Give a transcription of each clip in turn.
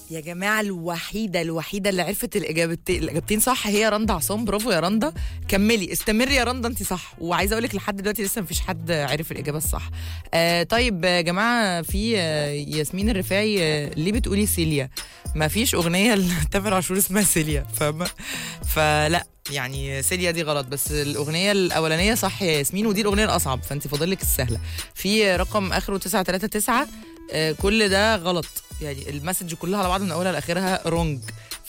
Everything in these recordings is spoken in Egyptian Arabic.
يا جماعة الوحيدة الوحيدة اللي عرفت الإجابتين الإجابتين صح هي رندا عصام برافو يا رندا كملي استمري يا رندا أنت صح وعايزة أقول لك لحد دلوقتي لسه مفيش حد عرف الإجابة الصح آه طيب يا جماعة في آه ياسمين الرفاعي آه ليه بتقولي سيليا ما فيش أغنية لتامر عاشور اسمها سيليا فاهمة فلا يعني سيليا دي غلط بس الاغنيه الاولانيه صح يا ياسمين ودي الاغنيه الاصعب فانت فاضل لك السهله في رقم اخره 939 آه، كل ده غلط يعني المسج كلها على بعض من اولها لاخرها رونج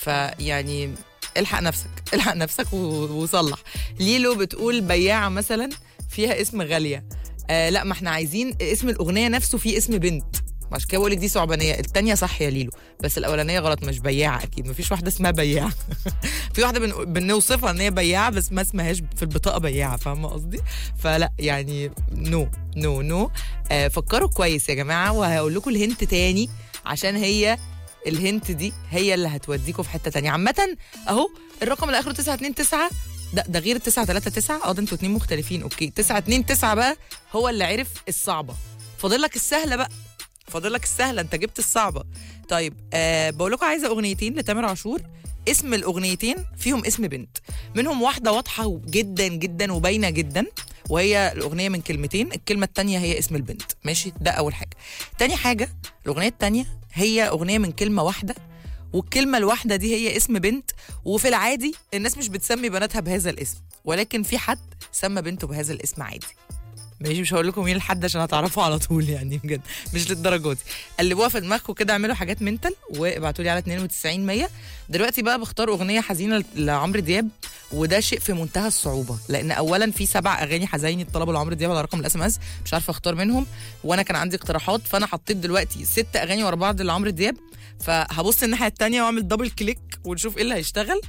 فيعني الحق نفسك الحق نفسك و- وصلح ليلو بتقول بياعه مثلا فيها اسم غاليه آه لا ما احنا عايزين اسم الاغنيه نفسه فيه اسم بنت عشان كده بقول لك دي صعبانيه التانية صح يا ليلو بس الاولانيه غلط مش بياعه اكيد مفيش واحده اسمها بياعه في واحده بن... بنوصفها ان هي بياعه بس ما اسمهاش في البطاقه بياعه فاهمه قصدي فلا يعني نو نو نو آه فكروا كويس يا جماعه وهقول لكم الهنت تاني عشان هي الهنت دي هي اللي هتوديكم في حته تانية عامه اهو الرقم اللي اخره 929 ده ده غير ال 939 اه ده انتوا اتنين مختلفين اوكي 929 بقى هو اللي عرف الصعبه فاضل لك السهله بقى فاضل لك السهله انت جبت الصعبه طيب آه بقول لكم عايزه اغنيتين لتامر عاشور اسم الاغنيتين فيهم اسم بنت منهم واحده واضحه جدا جدا وباينه جدا وهي الاغنيه من كلمتين الكلمه التانية هي اسم البنت ماشي ده اول حاجه تاني حاجه الاغنيه التانية هي اغنيه من كلمه واحده والكلمه الواحده دي هي اسم بنت وفي العادي الناس مش بتسمي بناتها بهذا الاسم ولكن في حد سمى بنته بهذا الاسم عادي ماشي مش هقول لكم مين الحد عشان هتعرفوا على طول يعني بجد مش للدرجه دي قلبوها في دماغكم كده اعملوا حاجات منتل وابعتوا لي على 92 100 دلوقتي بقى بختار اغنيه حزينه لعمرو دياب وده شيء في منتهى الصعوبه لان اولا في سبع اغاني حزيني اتطلبوا لعمرو دياب على رقم الاس ام اس مش عارفه اختار منهم وانا كان عندي اقتراحات فانا حطيت دلوقتي ست اغاني ورا بعض لعمرو دياب فهبص الناحيه التانية واعمل دبل كليك ونشوف ايه اللي هيشتغل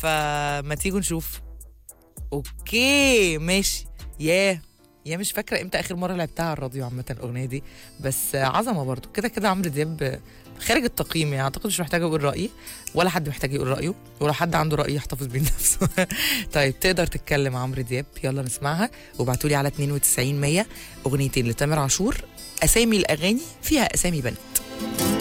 فما تيجوا نشوف اوكي ماشي ياه يا مش فاكره امتى اخر مره لعبتها على الراديو عامه الاغنيه دي بس عظمه برضو كده كده عمرو دياب خارج التقييم يعني اعتقد مش محتاجه اقول رايي ولا حد محتاج يقول رايه ولو حد عنده راي يحتفظ بيه لنفسه طيب تقدر تتكلم عمرو دياب يلا نسمعها وابعتوا لي على 92 100 اغنيتين لتامر عاشور اسامي الاغاني فيها اسامي بنات